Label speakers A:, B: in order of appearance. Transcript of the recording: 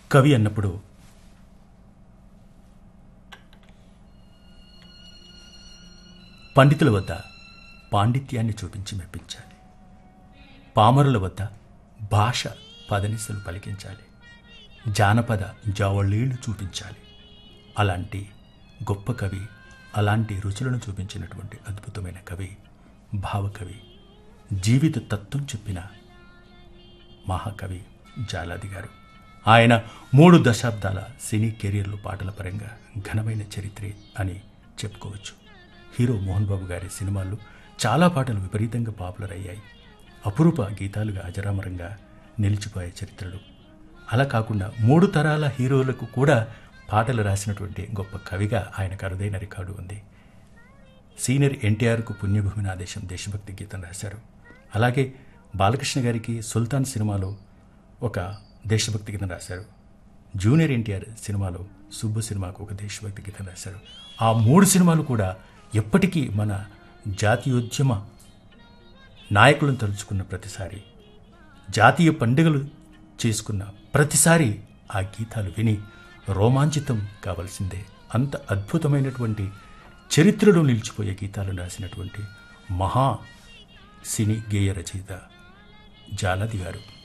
A: కవి అన్నప్పుడు పండితుల వద్ద పాండిత్యాన్ని చూపించి మెప్పించాలి పామరుల వద్ద భాష పదనిసలు పలికించాలి జానపద జావళీళ్లు చూపించాలి అలాంటి గొప్ప కవి అలాంటి రుచులను చూపించినటువంటి అద్భుతమైన కవి భావకవి జీవిత తత్వం చెప్పిన మహాకవి జాలాది గారు ఆయన మూడు దశాబ్దాల సినీ కెరీర్లు పాటల పరంగా ఘనమైన చరిత్రే అని చెప్పుకోవచ్చు హీరో మోహన్ బాబు గారి సినిమాల్లో చాలా పాటలు విపరీతంగా పాపులర్ అయ్యాయి అపురూప గీతాలుగా అజరామరంగా నిలిచిపోయే చరిత్రలు అలా కాకుండా మూడు తరాల హీరోలకు కూడా పాటలు రాసినటువంటి గొప్ప కవిగా ఆయనకు అరుదైన రికార్డు ఉంది సీనియర్ ఎన్టీఆర్కు పుణ్యభూమి నా దేశం దేశభక్తి గీతం రాశారు అలాగే బాలకృష్ణ గారికి సుల్తాన్ సినిమాలో ఒక దేశభక్తి గీతం రాశారు జూనియర్ ఎన్టీఆర్ సినిమాలో సుబ్బు సినిమాకు ఒక దేశభక్తి గీతం రాశారు ఆ మూడు సినిమాలు కూడా ఎప్పటికీ మన జాతీయోద్యమ నాయకులను తలుచుకున్న ప్రతిసారి జాతీయ పండుగలు చేసుకున్న ప్రతిసారి ఆ గీతాలు విని రోమాంచితం కావలసిందే అంత అద్భుతమైనటువంటి చరిత్రలో నిలిచిపోయే గీతాలను రాసినటువంటి మహా సినీ గేయ రచయిత జాలది గారు